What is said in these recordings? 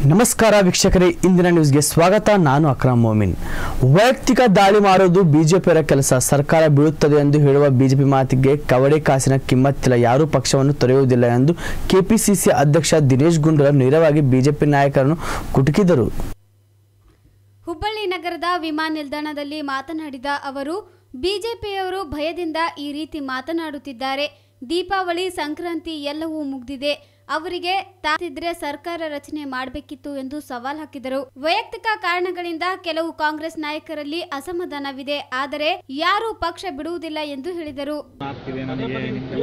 ನಮಸ್ಕಾರ ವೀಕ್ಷಕರೇ ಇಂದಿನ ನ್ಯೂಸ್ಗೆ ಸ್ವಾಗತ ನಾನು ಅಕ್ರಮ್ ಮೋಮಿನ್ ವೈಯಕ್ತಿಕ ದಾಳಿ ಮಾಡುವುದು ಬಿಜೆಪಿಯರ ಕೆಲಸ ಸರ್ಕಾರ ಬೀಳುತ್ತದೆ ಎಂದು ಹೇಳುವ ಬಿಜೆಪಿ ಮಾತಿಗೆ ಕವಡೆ ಕಾಸಿನ ಕಿಮ್ಮತ್ತಿಲ್ಲ ಯಾರೂ ಪಕ್ಷವನ್ನು ತೊರೆಯುವುದಿಲ್ಲ ಎಂದು ಕೆಪಿಸಿಸಿ ಅಧ್ಯಕ್ಷ ದಿನೇಶ್ ಗುಂಡೂರಾವ್ ನೇರವಾಗಿ ಬಿಜೆಪಿ ನಾಯಕರನ್ನು ಕುಟುಕಿದರು ಹುಬ್ಬಳ್ಳಿ ನಗರದ ವಿಮಾನ ನಿಲ್ದಾಣದಲ್ಲಿ ಮಾತನಾಡಿದ ಅವರು ಬಿಜೆಪಿಯವರು ಭಯದಿಂದ ಈ ರೀತಿ ಮಾತನಾಡುತ್ತಿದ್ದಾರೆ ದೀಪಾವಳಿ ಸಂಕ್ರಾಂತಿ ಎಲ್ಲವೂ ಮುಗ್ದಿದೆ ಅವರಿಗೆ ತಾತಿದ್ರೆ ಸರ್ಕಾರ ರಚನೆ ಮಾಡಬೇಕಿತ್ತು ಎಂದು ಸವಾಲ್ ಹಾಕಿದರು ವೈಯಕ್ತಿಕ ಕಾರಣಗಳಿಂದ ಕೆಲವು ಕಾಂಗ್ರೆಸ್ ನಾಯಕರಲ್ಲಿ ಅಸಮಾಧಾನವಿದೆ ಆದರೆ ಯಾರೂ ಪಕ್ಷ ಬಿಡುವುದಿಲ್ಲ ಎಂದು ಹೇಳಿದರು ಆಗ್ತಿದೆ ನನಗೆ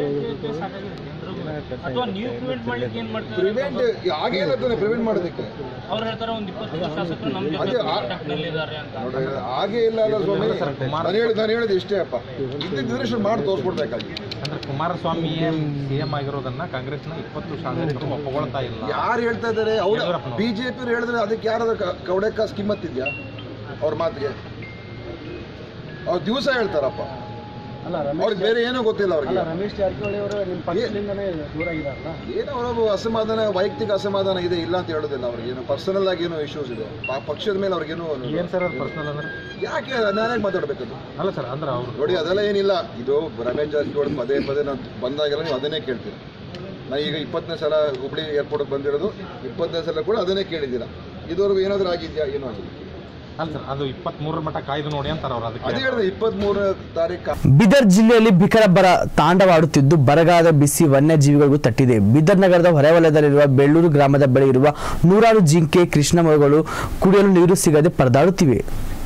ಅಥವಾ ನೀವು ಪ್ರಿವೆಂಟ್ ಮಾಡ್ಲಿಕ್ಕೆ ಏನ್ ಮಾಡ್ತಾರೆ ಪ್ರಿವೆಂಟ್ ಹಾಗೆ ಇಲ್ಲ ತಾನೆ ಪ್ರಿವೆಂಟ್ ಮಾಡೋದಕ್ಕೆ ಅವ್ರು ಹೇಳ್ತಾರೆ ಒಂದ್ ಇಪ್ಪತ್ತು ಶಾಸಕರು ನಮ್ ಅದೇ ಜೊತೆ ಆ- ಕಾಂಟ್ಯಾಕ್ಟ್ ನಲ್ಲಿ ಇದ್ದಾರೆ ಅಂತ ನೋಡ್ರಿ ಹಾಗೆ ಇಲ್ಲ ಅಲ್ಲ ಸ್ವಾಮಿ ನಾನು ಹೇಳಿದ್ ನಾನು ಹೇಳಿದ್ ಇಷ್ಟೇ ಅಪ್ಪ ಇದ್ದಿದ್ರೆ ಮಾಡಿ ತೋರಿಸ್ಬಿಡ್ಬೇಕಾಗಿ ಅಂದ್ರೆ ಕುಮಾರಸ್ವಾಮಿ ಸಿಎಂ ಆಗಿರೋದನ್ನ ಕಾಂಗ್ರೆಸ್ನ ಇಪ್ಪತ್ತು ಶಾಸಕರು ಒಪ್ಪಗೊಳ್ತಾ ಇಲ್ಲ ಯಾರು ಹೇಳ್ತಾ ಇದ್ದಾರೆ ಅವ್ರ ಯಡಿಯೂರಪ್ಪನವ್ರು. ಬಿಜೆಪಿ ಹೇಳಿದ್ರೆ ಅದಕ್ಕೆ ಯಾರದ ಕವಡೆ ಕಾಸು ಕಿಮ್ಮತ್ತಿದ್ಯಾ ಅವ್ರ ಮಾತಿಗೆ ಅವ್ರು ದಿವಸ ಹೇಳ್ತಾರಪ್ಪ ಅವ್ರಿಗೆ ಬೇರೆ ಏನೂ ಗೊತ್ತಿಲ್ಲ ಅವ್ರಿಗೆ ರಮೇಶ್ ಜಾರಕಿಹೊಳಿ ಅವರು ನಿಮ್ಮ ಪಕ್ಷದಿಂದನೇ ದೂರ ಆಗಿದಾರಲ್ಲ ಏನೋ ಅವರ ಅಸಮಾಧಾನ ವೈಯಕ್ತಿಕ ಅಸಮಾಧಾನ ಇದೆ ಇಲ್ಲ ಅಂತ ಹೇಳೋದಿಲ್ಲ ಅವ್ರಿಗೆ ಏನು ಪರ್ಸನಲ್ ಆಗಿ ಏನೋ ಇಶ್ಯೂಸ್ ಇದೆ ಆ ಪಕ್ಷದ ಮೇಲೆ ಅವ್ರಿಗೇನು ಏನ್ ಸರ್ ಅದು ಪರ್ಸನಲ್ ಅಂದ್ರೆ ಯಾಕೆ ನಾನೇ ಮಾತಾಡ್ಬೇಕದು ಅಲ್ಲ ಸರ್ ಅಂದ್ರೆ ಅವ್ರು ನೋಡಿ ಅದೆಲ್ಲ ಏನಿಲ್ಲ ಇದು ರಮೇಶ್ ಜಾರಕಿಹೊಳಿ ಪದೇ ಪದೇ ನಾವು ಬಂದಾಗೆಲ್ಲ ನೀವು ಅದನ್ನೇ ಕೇಳ್ತೀರಾ ನಾ ಈಗ ಇಪ್ಪತ್ತನೇ ಸಲ ಹುಬ್ಳಿ ಏರ್ಪೋರ್ಟ್ಗೆ ಬಂದಿರೋದು ಇಪ್ಪತ್ತನೇ ಸಲ ಕೂಡ ಅದನ್ನೇ ಕೇಳಿದ್ದೀರಾ ಇದುವರೆಗೂ ಏನಾದರೂ ಆಗಿದೆಯಾ ಏನೂ ಆಗಿಲ್ಲ ಅಲ್ಲ ಸರ್ ಅದು ಇಪ್ಪತ್ತ್ ಮೂರರ ಮಟ್ಟ ಕಾಯ್ದು ನೋಡಿ ಅಂತಾರ ಅವ್ರು ಅದೇ ಅದಕ್ಕೆ ಹೇಳಿದೆ ಇಪ್ಪತ್ತ್ಮೂರನೇ ತಾರೀಕು ಬೀದರ್ ಜಿಲ್ಲೆಯಲ್ಲಿ ಭೀಕರ ಬರ ತಾಂಡವಾಡುತ್ತಿದ್ದು ಬರಗಾಲದ ಬಿಸಿ ವನ್ಯಜೀವಿಗಳಿಗೂ ತಟ್ಟಿದೆ ಬೀದರ್ ನಗರದ ಹೊರವಲಯದಲ್ಲಿರುವ ಬೆಳ್ಳೂರು ಗ್ರಾಮದ ಬಳಿ ಇರುವ ನೂರಾರು ಜಿಂಕೆ ಕೃಷ್ಣಮೃಗಗಳು ಕುಡಿಯಲು ನೀರು ಸಿಗದೆ ಪರದಾಡುತ್ತಿವೆ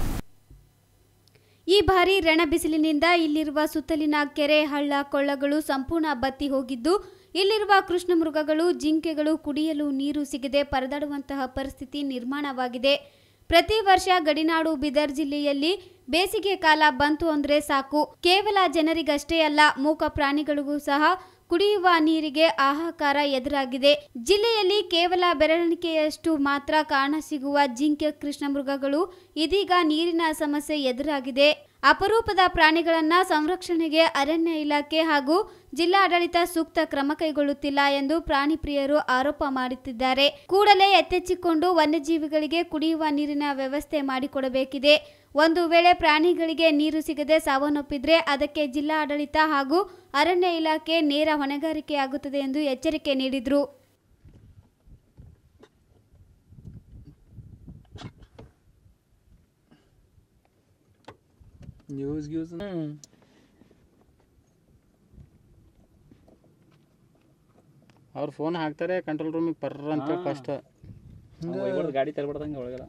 ಈ ಬಾರಿ ರಣ ಬಿಸಿಲಿನಿಂದ ಇಲ್ಲಿರುವ ಸುತ್ತಲಿನ ಕೆರೆ ಹಳ್ಳ ಕೊಳ್ಳಗಳು ಸಂಪೂರ್ಣ ಬತ್ತಿ ಹೋಗಿದ್ದು ಇಲ್ಲಿರುವ ಕೃಷ್ಣ ಮೃಗಗಳು ಜಿಂಕೆಗಳು ಕುಡಿಯಲು ನೀರು ಸಿಗದೆ ಪರದಾಡುವಂತಹ ಪರಿಸ್ಥಿತಿ ನಿರ್ಮಾಣವಾಗಿದೆ ಪ್ರತಿ ವರ್ಷ ಗಡಿನಾಡು ಬೀದರ್ ಜಿಲ್ಲೆಯಲ್ಲಿ ಬೇಸಿಗೆ ಕಾಲ ಬಂತು ಅಂದ್ರೆ ಸಾಕು ಕೇವಲ ಜನರಿಗಷ್ಟೇ ಅಲ್ಲ ಮೂಕ ಪ್ರಾಣಿಗಳಿಗೂ ಸಹ ಕುಡಿಯುವ ನೀರಿಗೆ ಹಾಹಾಕಾರ ಎದುರಾಗಿದೆ ಜಿಲ್ಲೆಯಲ್ಲಿ ಕೇವಲ ಬೆರಳಿಕೆಯಷ್ಟು ಮಾತ್ರ ಕಾಣಸಿಗುವ ಜಿಂಕೆ ಕೃಷ್ಣ ಮೃಗಗಳು ಇದೀಗ ನೀರಿನ ಸಮಸ್ಯೆ ಎದುರಾಗಿದೆ ಅಪರೂಪದ ಪ್ರಾಣಿಗಳನ್ನ ಸಂರಕ್ಷಣೆಗೆ ಅರಣ್ಯ ಇಲಾಖೆ ಹಾಗೂ ಜಿಲ್ಲಾಡಳಿತ ಸೂಕ್ತ ಕ್ರಮ ಕೈಗೊಳ್ಳುತ್ತಿಲ್ಲ ಎಂದು ಪ್ರಾಣಿ ಪ್ರಿಯರು ಆರೋಪ ಮಾಡುತ್ತಿದ್ದಾರೆ ಕೂಡಲೇ ಎತ್ತೆಚ್ಚಿಕೊಂಡು ವನ್ಯಜೀವಿಗಳಿಗೆ ಕುಡಿಯುವ ನೀರಿನ ವ್ಯವಸ್ಥೆ ಮಾಡಿಕೊಡಬೇಕಿದೆ ಒಂದು ವೇಳೆ ಪ್ರಾಣಿಗಳಿಗೆ ನೀರು ಸಿಗದೆ ಸಾವನ್ನಪ್ಪಿದ್ರೆ ಅದಕ್ಕೆ ಜಿಲ್ಲಾಡಳಿತ ಹಾಗೂ ಅರಣ್ಯ ಇಲಾಖೆ ನೇರ ಹೊಣೆಗಾರಿಕೆಯಾಗುತ್ತದೆ ಎಂದು ಎಚ್ಚರಿಕೆ ನೀಡಿದರು ನ್ಯೂಸ್ ಗ್ಯೂಸ್ ಅವ್ರು ಫೋನ್ ಹಾಕ್ತಾರೆ ಕಂಟ್ರೋಲ್ ರೂಮಿಗೆ ಬರ್ರ ಅಂತ ಫಸ್ಟ್ ಗಾಡಿ ತರ್ಬಿಡ್ದಂಗೆ ಒಳಗೆಲ್ಲ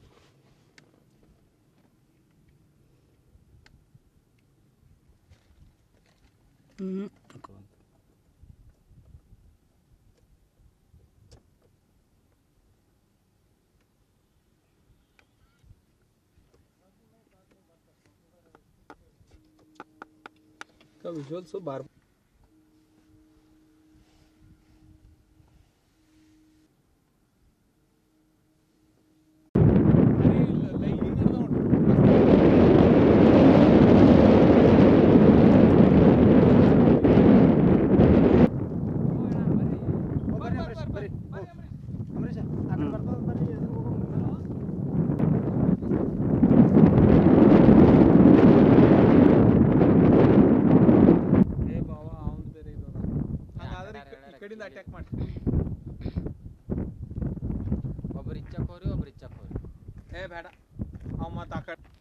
ವಿಜುವಲ್ಸು ಬಾರ್ ಒಬ್ರು ಇಚ್ಚಕ್ ಹೋರಿ ಒಬ್ರು ಇಚ್ಚಕ್ ಹೋರಿ ಏ ಬೇಡ ಅವ ಮತ್ತೆ ಆ ಕಡೆ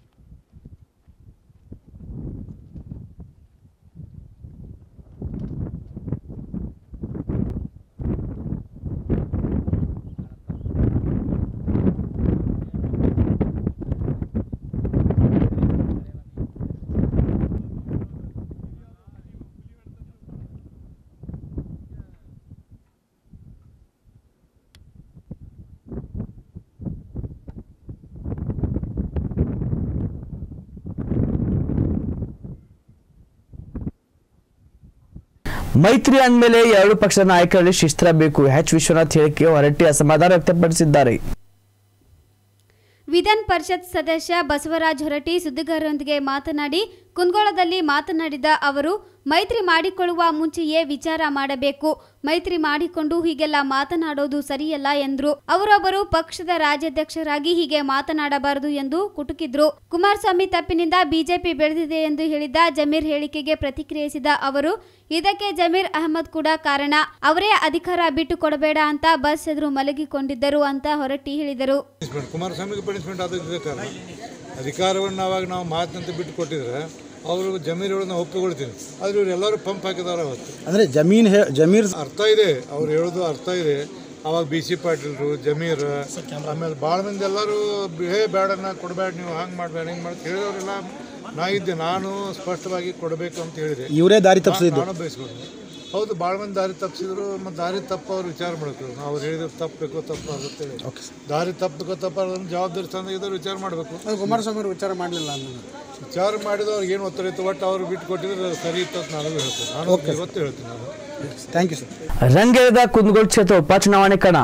ಮೈತ್ರಿ ಅಂದಮೇಲೆ ಎರಡು ಪಕ್ಷದ ನಾಯಕರಲ್ಲಿ ಶಿಸ್ತಿರಬೇಕು ಎಚ್ ವಿಶ್ವನಾಥ್ ಹೇಳಿಕೆ ಹೊರಟ್ಟಿ ಅಸಮಾಧಾನ ವ್ಯಕ್ತಪಡಿಸಿದ್ದಾರೆ ವಿಧಾನ ಪರಿಷತ್ ಸದಸ್ಯ ಬಸವರಾಜ್ ಹೊರಟಿ ಸುದ್ದಿಗಾರರೊಂದಿಗೆ ಮಾತನಾಡಿ ಕುಂದಗೋಳದಲ್ಲಿ ಮಾತನಾಡಿದ ಅವರು ಮೈತ್ರಿ ಮಾಡಿಕೊಳ್ಳುವ ಮುಂಚೆಯೇ ವಿಚಾರ ಮಾಡಬೇಕು ಮೈತ್ರಿ ಮಾಡಿಕೊಂಡು ಹೀಗೆಲ್ಲ ಮಾತನಾಡೋದು ಸರಿಯಲ್ಲ ಎಂದ್ರು ಅವರೊಬ್ಬರು ಪಕ್ಷದ ರಾಜ್ಯಾಧ್ಯಕ್ಷರಾಗಿ ಹೀಗೆ ಮಾತನಾಡಬಾರದು ಎಂದು ಕುಟುಕಿದ್ರು ಕುಮಾರಸ್ವಾಮಿ ತಪ್ಪಿನಿಂದ ಬಿಜೆಪಿ ಬೆಳೆದಿದೆ ಎಂದು ಹೇಳಿದ ಜಮೀರ್ ಹೇಳಿಕೆಗೆ ಪ್ರತಿಕ್ರಿಯಿಸಿದ ಅವರು ಇದಕ್ಕೆ ಜಮೀರ್ ಅಹಮದ್ ಕೂಡ ಕಾರಣ ಅವರೇ ಅಧಿಕಾರ ಬಿಟ್ಟು ಕೊಡಬೇಡ ಅಂತ ಬಸ್ ಎದುರು ಮಲಗಿಕೊಂಡಿದ್ದರು ಅಂತ ಹೊರಟಿ ಹೇಳಿದರು ಪನಿಷ್ಮೆಂಟ್ ಕುಮಾರಸ್ವಾಮಿಗೆ ಪನಿಷ್ಮೆಂಟ್ ಆದ ಇದೇ ಕಾರಣ ಅಧಿಕಾರವನ್ನು ಅವಾಗ ನಾವು ಮಾತಿನಂತೆ ಬಿಟ್ಟು ಕೊಟ್ಟಿದ್ರೆ ಅವರು ಜಮೀನುಗಳನ್ನ ಒಪ್ಪಿಕೊಳ್ತೀನಿ ಆದರೆ ಇವ್ರು ಎಲ್ಲರೂ ಪಂಪ್ ಹಾಕಿದಾರೆ ಅವತ್ತು ಅಂದರೆ ಜಮೀನ್ ಹೇ ಜಮೀರ್ ಅರ್ಥ ಇದೆ ಅವ್ರು ಹೇಳೋದು ಅರ್ಥ ಇದೆ ಅವಾಗ ಬಿ ಸಿ ಪಾಟೀಲ್ರು ಜಮೀರ್ ಆಮೇಲೆ ಭಾಳ ಮಂದಿ ಎಲ್ಲರೂ ಹೇ ಬೇಡನ್ನ ಕೊಡಬೇಡ ನೀವು ಹಂಗೆ ಮಾಡಬೇಡ ಹಿಂಗೆ ಮಾಡಿ ಹೇಳಿದವರೆಲ್ಲ ನಾ ಇದ್ದೆ ನಾನು ಸ್ಪಷ್ಟವಾಗಿ ಕೊಡಬೇಕು ಅಂತ ಹೇಳಿದೆ ಇವರೇ ದಾರಿ ತಪ್ಪಿಸಿದ್ದು ನಾನು ಬಯಸ್ಕೊಂಡು ಹೌದು ಭಾಳ ಮಂದಿ ದಾರಿ ತಪ್ಪಿಸಿದ್ರು ಮತ್ತು ದಾರಿ ತಪ್ಪು ಅವ್ರು ವಿಚಾರ ಮಾಡಬೇಕು ನಾವು ಅವ್ರು ಹೇಳಿದ್ರೆ ತಪ್ಪಬೇಕೋ ತಪ್ಪು ಆಗುತ್ತೆ ದಾರಿ ತಪ್ಪಬೇಕೋ ತಪ್ಪು ಅದನ್ನು ಜವಾಬ್ದಾರಿ ತಂದ ಇದ್ದವ್ರು ವಿಚಾರ ಮಾಡಬೇಕು ಕುಮಾರಸ್ವಾಮಿ ಅವರು ವಿಚಾರ ಮಾಡಲಿಲ್ಲ ವಿಚಾರ ಮಾಡಿದವ್ರಿಗೆ ಏನು ಒತ್ತಡ ಇತ್ತು ಒಟ್ಟು ಅವ್ರು ಬಿಟ್ಟು ಕೊಟ್ಟಿದ್ರೆ ಸರಿ ಇತ್ತು ಅಂತ ನನಗೂ ಹೇಳ್ತೀನಿ ನಾನು ಇವತ್ತು ಹೇಳ್ತೀನಿ ನಾನು ಥ್ಯಾಂಕ್ ಯು ಸರ್ ರಂಗೇರಿದ ಕುಂದಗೋಳ ಕ್ಷೇತ್ರ ಉಪಚುನಾವಣೆ ಕಣ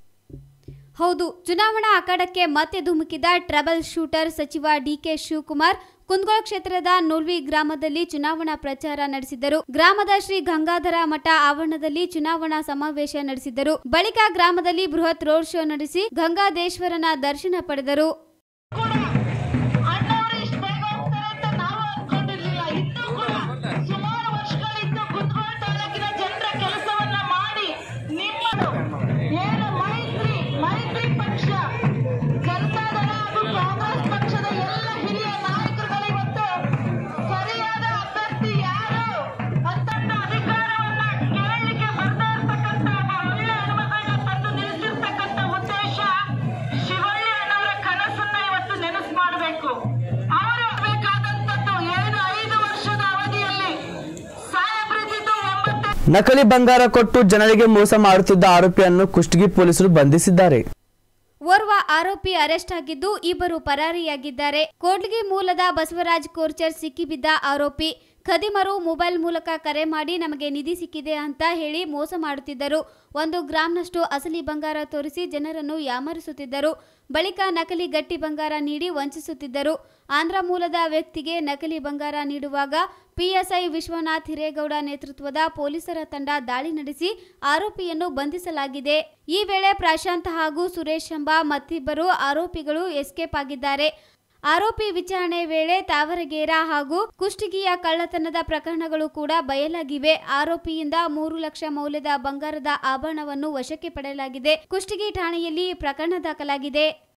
ಹೌದು ಚುನಾವಣಾ ಅಖಾಡಕ್ಕೆ ಮತ್ತೆ ಧುಮುಕಿದ ಟ್ರಬಲ್ ಶೂಟರ್ ಸಚಿವ ಡಿಕೆ ಶಿವಕುಮಾರ್ ಕುಂದಗೋಳ ಕ್ಷೇತ್ರದ ನೋಲ್ವಿ ಗ್ರಾಮದಲ್ಲಿ ಚುನಾವಣಾ ಪ್ರಚಾರ ನಡೆಸಿದರು ಗ್ರಾಮದ ಶ್ರೀ ಗಂಗಾಧರ ಮಠ ಆವರಣದಲ್ಲಿ ಚುನಾವಣಾ ಸಮಾವೇಶ ನಡೆಸಿದರು ಬಳಿಕ ಗ್ರಾಮದಲ್ಲಿ ಬೃಹತ್ ರೋಡ್ ಶೋ ನಡೆಸಿ ಗಂಗಾದೇಶ್ವರನ ದರ್ಶನ ಪಡೆದರು ಅಣ್ಣವರು ಇಷ್ಟು ಬೇಗ ಹೋಗ್ತಾರೆ ಅಂತ ನಾವು ಅನ್ಕೊಂಡಿರ್ಲಿಲ್ಲ ಇನ್ನೂ ಕೂಡ ಸುಮಾರು ವರ್ಷಗಳಿಂದ ಕುಂದಗೋಳ ತಾಲೂಕಿನ ಜನರ ಕೆಲಸವನ್ನ ಮಾಡಿ ನಿಮ್ಮದು ಏನು ಮೈತ್ರಿ ಮೈತ್ರಿ ಪಕ್ಷ ಜನತಾದಳ ಹಾಗೂ ಕಾಂಗ್ರೆಸ್ ಪಕ್ಷದ ಎಲ್ಲ ಹಿರಿಯ ನಾಯಕರುಗಳು ಇವತ್ತು ಸರಿಯಾದ ಅಭ್ಯರ್ಥಿ ಯಾರು ಅಂತ ಅಧಿಕಾರವನ್ನ ಕೇಳಲಿಕ್ಕೆ ಬರ್ತಾ ಇರ್ತಕ್ಕಂಥ ಒಳ್ಳೆ ಅನುಮತನ ತಂದು ನಿಲ್ಲಿಸಿರ್ತಕ್ಕಂಥ ಉದ್ದೇಶ ಶಿವಳ್ಳಿ ಅಣ್ಣವರ ಕನಸನ್ನ ಇವತ್ತು ನೆನಪು ಮಾಡಬೇಕು ಅವರು ಬೇಕಾದಂತದ್ದು ಏನು ಐದು ವರ್ಷದ ಅವಧಿಯಲ್ಲಿ ಸಾಹೇಬ್ರಿದ್ದು ಎಂಬತ್ತ ನಕಲಿ ಬಂಗಾರ ಕೊಟ್ಟು ಜನರಿಗೆ ಮೋಸ ಮಾಡುತ್ತಿದ್ದ ಆರೋಪಿಯನ್ನು ಕುಷ್ಟಗಿ ಪೊಲೀಸರು ಬಂಧಿಸಿದ್ದಾರೆ ಓರ್ವ ಆರೋಪಿ ಅರೆಸ್ಟ್ ಆಗಿದ್ದು ಇಬ್ಬರು ಪರಾರಿಯಾಗಿದ್ದಾರೆ ಕೋಡ್ಲಿಗಿ ಮೂಲದ ಬಸವರಾಜ್ ಕೋರ್ಚರ್ ಸಿಕ್ಕಿಬಿದ್ದ ಆರೋಪಿ ಖದೀಮರು ಮೊಬೈಲ್ ಮೂಲಕ ಕರೆ ಮಾಡಿ ನಮಗೆ ನಿಧಿ ಸಿಕ್ಕಿದೆ ಅಂತ ಹೇಳಿ ಮೋಸ ಮಾಡುತ್ತಿದ್ದರು ಒಂದು ಗ್ರಾಂನಷ್ಟು ಅಸಲಿ ಬಂಗಾರ ತೋರಿಸಿ ಜನರನ್ನು ಯಾಮರಿಸುತ್ತಿದ್ದರು ಬಳಿಕ ನಕಲಿ ಗಟ್ಟಿ ಬಂಗಾರ ನೀಡಿ ವಂಚಿಸುತ್ತಿದ್ದರು ಆಂಧ್ರ ಮೂಲದ ವ್ಯಕ್ತಿಗೆ ನಕಲಿ ಬಂಗಾರ ನೀಡುವಾಗ ಪಿಎಸ್ಐ ವಿಶ್ವನಾಥ್ ಹಿರೇಗೌಡ ನೇತೃತ್ವದ ಪೊಲೀಸರ ತಂಡ ದಾಳಿ ನಡೆಸಿ ಆರೋಪಿಯನ್ನು ಬಂಧಿಸಲಾಗಿದೆ ಈ ವೇಳೆ ಪ್ರಶಾಂತ್ ಹಾಗೂ ಸುರೇಶ್ ಎಂಬ ಮತ್ತಿಬ್ಬರು ಆರೋಪಿಗಳು ಎಸ್ಕೇಪ್ ಆಗಿದ್ದಾರೆ ಆರೋಪಿ ವಿಚಾರಣೆ ವೇಳೆ ತಾವರಗೇರ ಹಾಗೂ ಕುಷ್ಟಗಿಯ ಕಳ್ಳತನದ ಪ್ರಕರಣಗಳು ಕೂಡ ಬಯಲಾಗಿವೆ ಆರೋಪಿಯಿಂದ ಮೂರು ಲಕ್ಷ ಮೌಲ್ಯದ ಬಂಗಾರದ ಆಭರಣವನ್ನು ವಶಕ್ಕೆ ಪಡೆಯಲಾಗಿದೆ ಕುಷ್ಟಗಿ ಠಾಣೆಯಲ್ಲಿ ಪ್ರಕರಣ ದಾಖಲಾಗಿದೆ